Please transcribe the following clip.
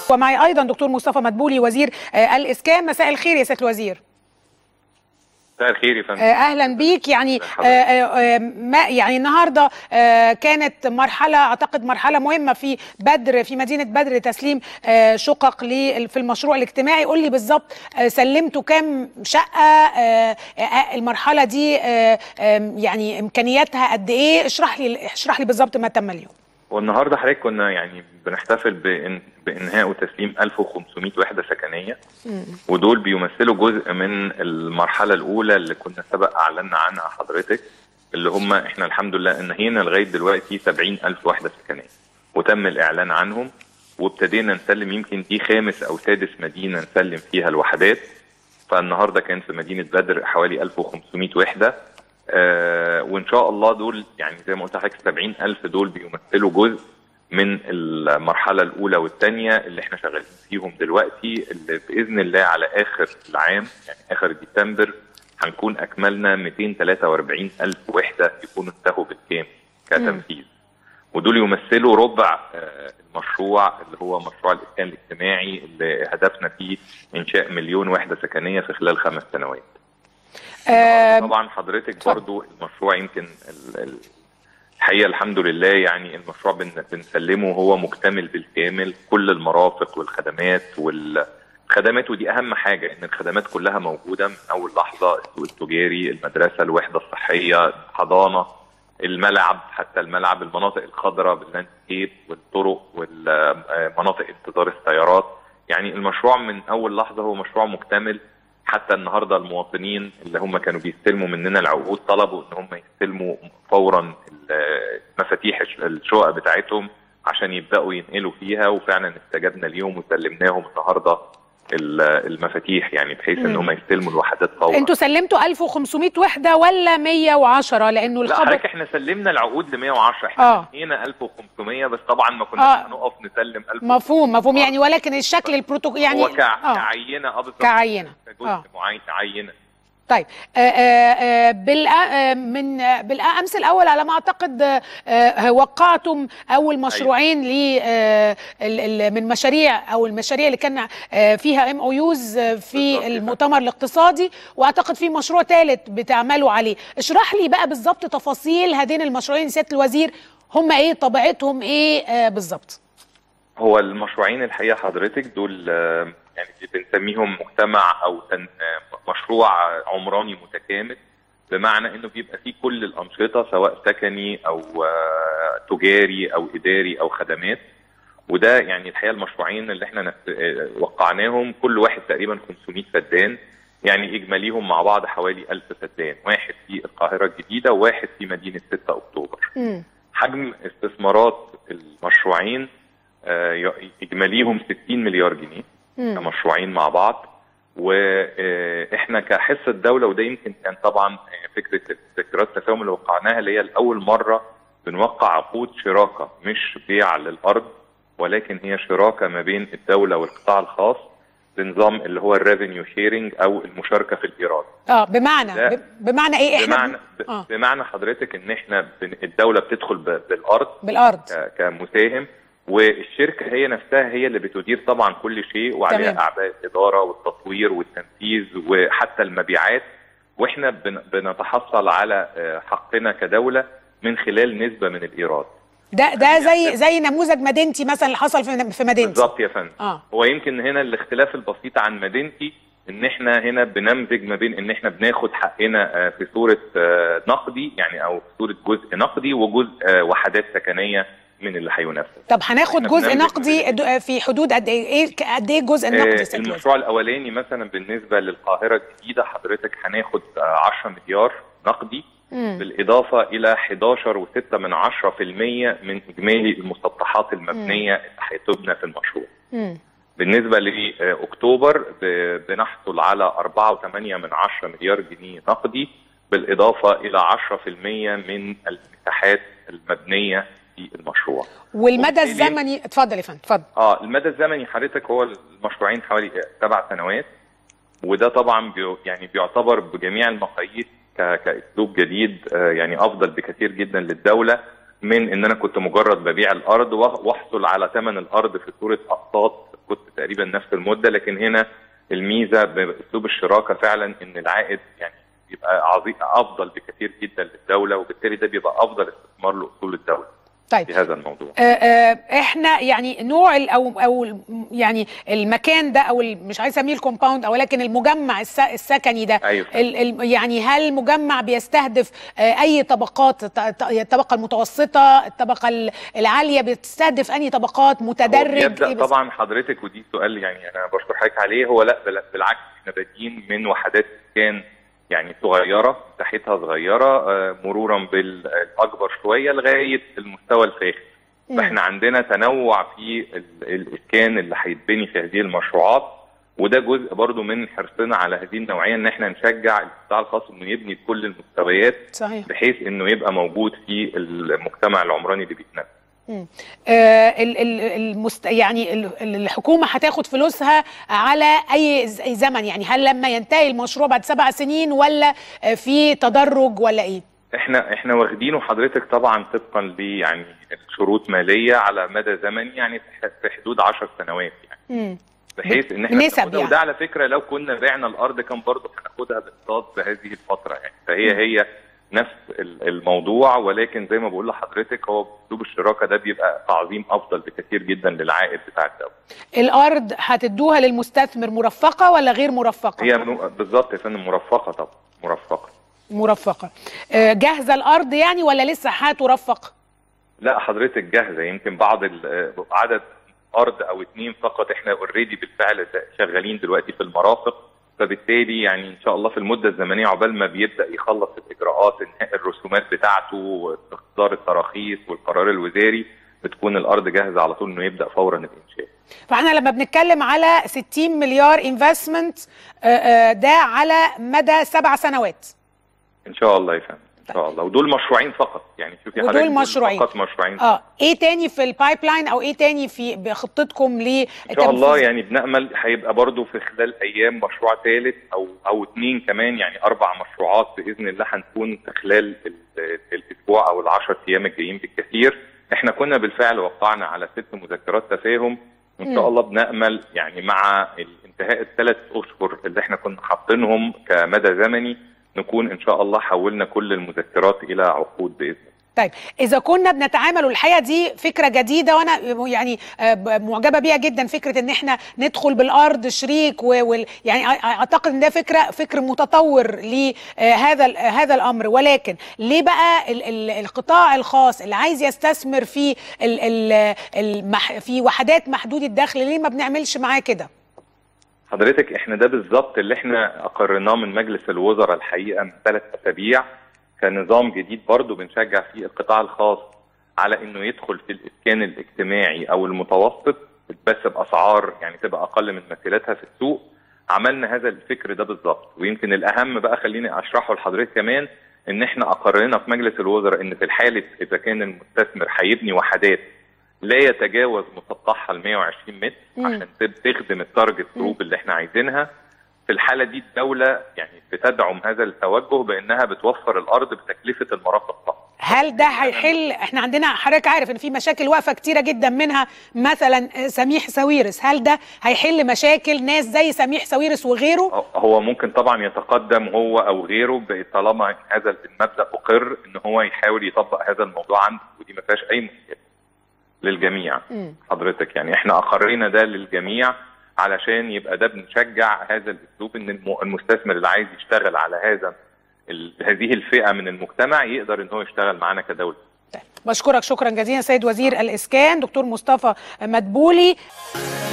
ومعي ايضا دكتور مصطفى مدبولي وزير آه، الاسكان مساء الخير يا سياده الوزير مساء الخير يا فندم آه، اهلا بيك يعني آه، آه، آه، ما يعني النهارده آه، كانت مرحله اعتقد مرحله مهمه في بدر في مدينه بدر تسليم آه، شقق لي- في المشروع الاجتماعي قول لي بالظبط آه، سلمتوا كام شقه آه، آه، المرحله دي آه، آه، يعني امكانياتها قد ايه اشرح لي اشرح لي بالظبط ما تم اليوم والنهارده حضرتك كنا يعني بنحتفل بإن بانهاء وتسليم 1500 وحده سكنيه ودول بيمثلوا جزء من المرحله الاولى اللي كنا سبق اعلنا عنها حضرتك اللي هم احنا الحمد لله انهينا لغايه دلوقتي 70000 وحده سكنيه وتم الاعلان عنهم وابتدينا نسلم يمكن دي خامس او سادس مدينه نسلم فيها الوحدات فالنهارده كان في مدينه بدر حوالي 1500 وحده آه وان شاء الله دول يعني زي ما قلت لحضرتك 70000 دول بيمثلوا جزء من المرحله الاولى والثانيه اللي احنا شغالين فيهم دلوقتي اللي باذن الله على اخر العام يعني اخر ديسمبر هنكون اكملنا 243 الف وحده يكونوا انتهوا بالكامل كتنفيذ ودول يمثلوا ربع آه، المشروع اللي هو مشروع الاسكان الاجتماعي اللي هدفنا فيه انشاء مليون وحده سكنيه في خلال خمس سنوات آه، طبعا حضرتك اتفضل. برضو المشروع يمكن ال- ال- الحقيقه الحمد لله يعني المشروع بن- بنسلمه هو مكتمل بالكامل كل المرافق والخدمات والخدمات ودي اهم حاجه ان الخدمات كلها موجوده من اول لحظه السوق التجاري المدرسه الوحده الصحيه الحضانه الملعب حتى الملعب المناطق الخضراء باللاندسكيب والطرق ومناطق انتظار السيارات يعني المشروع من اول لحظه هو مشروع مكتمل حتى النهارده المواطنين اللي هم كانوا بيستلموا مننا العقود طلبوا ان هم يستلموا فورا ال- مفاتيح الش- الشقق بتاعتهم عشان يبداوا ينقلوا فيها وفعلا استجبنا ليهم وسلمناهم النهارده ال- المفاتيح يعني بحيث ان هم يستلموا الوحدات فورا انتوا سلمتوا 1500 وحده ولا 110 لانه لا الخبر حضرتك احنا سلمنا العقود ل 110 احنا آه. هنا 1500 بس طبعا ما كناش آه. هنقف نسلم 1000 مفهوم مفهوم يعني ولكن الشكل البروتوكول يعني هو كع... آه. كعينه اه بالظبط كعينة. كجزء آه. معين عينه طيب آه، آه، آه، بالأ... آه، من آه، بالامس الاول على ما اعتقد آه، آه، وقعتم اول مشروعين ل آه، ال- ال- من مشاريع او المشاريع اللي كان آه، فيها ام او يوز في بالظبط كده. المؤتمر الاقتصادي واعتقد في مشروع ثالث بتعملوا عليه اشرح لي بقى بالظبط تفاصيل هذين المشروعين سياده الوزير هم ايه طبيعتهم ايه آه، بالظبط هو المشروعين الحقيقه حضرتك دول آه، يعني بنسميهم مجتمع او تن... آه، مشروع عمراني متكامل بمعنى انه بيبقى فيه كل الانشطه سواء سكني او آه، تجاري او اداري او خدمات وده يعني الحقيقه المشروعين اللي احنا نفس... آه، وقعناهم كل واحد تقريبا 500 فدان يعني اجماليهم مع بعض حوالي 1000 فدان واحد في القاهره الجديده وواحد في مدينه 6 اكتوبر مم. حجم استثمارات المشروعين آه، ي- اجماليهم 60 مليار جنيه مم. كمشروعين مع بعض واحنا كحصه دوله وده يمكن كان طبعا آه، فكره تذكيرات التساهم اللي وقعناها اللي هي لاول مره بنوقع عقود شراكه مش بيع للارض ولكن هي شراكه ما بين الدوله والقطاع الخاص بنظام اللي هو الريفينيو شيرنج او المشاركه في الايراد اه بمعنى لا. ب- بمعنى ايه احنا بمعنى ب... آه. بمعنى حضرتك ان احنا بن- الدوله بتدخل ب- بالارض بالارض ك- كمساهم والشركه هي نفسها هي اللي بتدير طبعا كل شيء وعليها تمام. اعباء الاداره والتطوير والتنفيذ وحتى المبيعات واحنا بن- بنتحصل على آه، حقنا كدوله من خلال نسبه من الايراد ده ده زي زي نموذج مدينتي مثلا اللي حصل في في مدينتي بالظبط يا فندم اه هو يمكن هنا الاختلاف البسيط عن مدينتي ان احنا هنا بنمزج ما بين ان احنا بناخد حقنا آه، في صوره آه، نقدي يعني او في صوره جزء نقدي وجزء آه، وحدات سكنيه من اللي هينفذ طب هناخد إحنا جزء بنمزج ما نقدي بين د- في حدود قد ايه ايه قد ايه الجزء النقدي يا آه، سيادة الوزير؟ المشروع الاولاني مثلا بالنسبه للقاهره الجديده حضرتك هناخد آه، 10 مليار نقدي مم. بالاضافه الى 11.6 من 10% من اجمالي المسطحات المبنيه اللي هتبنى في المشروع مم. بالنسبة لأكتوبر ب- بنحصل على 4.8 من 10 مليار جنيه نقدي بالإضافة إلى 10% من المساحات المبنية في المشروع والمدى وبالتالي- الزمني اتفضل يا فندم اتفضل اه المدى الزمني حضرتك هو المشروعين حوالي سبع سنوات وده طبعا بي يعني بيعتبر بجميع المقاييس ك- كاسلوب جديد آه، يعني افضل بكثير جدا للدوله من ان انا كنت مجرد ببيع الارض وأ- واحصل على ثمن الارض في صوره اقساط كنت تقريبا نفس المده لكن هنا الميزه باسلوب الشراكه فعلا ان العائد يعني بيبقى عظيم افضل بكثير جدا للدوله وبالتالي ده بيبقى افضل استثمار لاصول الدوله طيب في هذا الموضوع آه آه احنا يعني نوع ال- او او يعني المكان ده او ال- مش عايز اسميه الكومباوند او ولكن المجمع الس- السكني ده أيوة. ال ال يعني هل المجمع بيستهدف آه اي طبقات ط- ط- الطبقه المتوسطه الطبقه ال- العاليه بتستهدف انهي طبقات هو متدرج بيبدا إيه بس- طبعا حضرتك ودي سؤال يعني انا بشكر حضرتك عليه هو لا بل- بالعكس احنا بادئين من وحدات اسكان يعني صغيره مساحتها صغيره آه، مرورا بالاكبر شويه لغايه المستوى الفاخر مم. فاحنا عندنا تنوع في ال- الاسكان اللي هيتبني في هذه المشروعات وده جزء برضو من حرصنا على هذه النوعيه ان احنا نشجع القطاع الخاص انه يبني كل المستويات صحيح بحيث انه يبقى موجود في المجتمع العمراني اللي بيتنفذ مم. آه ال- ال- المست... يعني ال- ال- الحكومه هتاخد فلوسها على اي ز- أي زمن يعني هل لما ينتهي المشروع بعد سبع سنين ولا آه، في تدرج ولا ايه؟ احنا احنا واخدينه حضرتك طبعا طبقا ل يعني شروط ماليه على مدى زمني يعني في في حدود 10 سنوات يعني مم. بحيث ان احنا بنسب ناخدها يعني. وده على فكره لو كنا بعنا الارض كان برضه هناخدها باقساط بهذه الفتره يعني فهي هي نفس ال- الموضوع ولكن زي ما بقول لحضرتك هو اسلوب الشراكه ده بيبقى تعظيم افضل بكثير جدا للعائد بتاع الدوله. الارض هتدوها للمستثمر مرفقه ولا غير مرفقه؟ هي م- بالظبط يا فندم مرفقه طبعا مرفقه. مرفقه آه، جاهزه الارض يعني ولا لسه هترفق؟ لا حضرتك جاهزه يمكن بعض ال- عدد ارض او اتنين فقط احنا اوريدي بالفعل شغالين دلوقتي في المرافق فبالتالي يعني ان شاء الله في المده الزمنيه عقبال ما بيبدا يخلص الاجراءات انهاء الرسومات بتاعته واصدار التراخيص والقرار الوزاري بتكون الارض جاهزه على طول انه يبدا فورا الانشاء. فاحنا لما بنتكلم على 60 مليار انفستمنت ده على مدى سبع سنوات ان شاء الله يا فندم ان شاء الله ودول مشروعين فقط يعني شوفي ودول حضرتك دول مشروعين. فقط مشروعين اه ايه تاني في البايب لاين او ايه تاني في بخطتكم ل ان شاء الله يعني بنامل هيبقى برضو في خلال ايام مشروع ثالث او او اثنين كمان يعني اربع مشروعات باذن الله هنكون في خلال ال- الاسبوع او العشر ايام الجايين بالكثير احنا كنا بالفعل وقعنا على ست مذكرات تفاهم وان شاء مم. الله بنامل يعني مع انتهاء الثلاث اشهر اللي احنا كنا حاطينهم كمدى زمني نكون ان شاء الله حولنا كل المذكرات الى عقود باذن الله طيب اذا كنا بنتعامل والحقيقه دي فكره جديده وانا يعني آه، ب- معجبه بيها جدا فكره ان احنا ندخل بالارض شريك و- وال يعني أ- اعتقد ان ده فكره فكر متطور لهذا ال- هذا الامر ولكن ليه بقى ال ال القطاع الخاص اللي عايز يستثمر في ال ال المح في وحدات محدود الدخل ليه ما بنعملش معاه كده؟ حضرتك احنا ده بالظبط اللي احنا اقرناه من مجلس الوزراء الحقيقه من ثلاث اسابيع كنظام جديد برضه بنشجع فيه القطاع الخاص على انه يدخل في الاسكان الاجتماعي او المتوسط بس باسعار يعني تبقى اقل من مثيلاتها في السوق عملنا هذا الفكر ده بالظبط ويمكن الاهم بقى خليني اشرحه لحضرتك كمان ان احنا اقررنا في مجلس الوزراء ان في الحاله اذا كان المستثمر هيبني وحدات لا يتجاوز مسطحها ال 120 متر مم. عشان تب- تخدم التارجت جروب اللي احنا عايزينها في الحاله دي الدوله يعني بتدعم هذا التوجه بانها بتوفر الارض بتكلفه المرافق فقط هل ده هيحل احنا عندنا حضرتك عارف ان في مشاكل واقفه كتيره جدا منها مثلا سميح ساويرس هل ده هيحل مشاكل ناس زي سميح ساويرس وغيره هو ممكن طبعا يتقدم هو او غيره ب- طالما هذا المبدا اقر ان هو يحاول يطبق هذا الموضوع عنده ودي ما فيهاش اي مشكله للجميع مم. حضرتك يعني احنا اقرينا ده للجميع علشان يبقى ده بنشجع هذا الاسلوب ان الم- المستثمر اللي عايز يشتغل على هذا ال- هذه الفئه من المجتمع يقدر ان هو يشتغل معانا كدوله طيب. بشكرك شكرا جزيلا سيد وزير الاسكان دكتور مصطفى مدبولي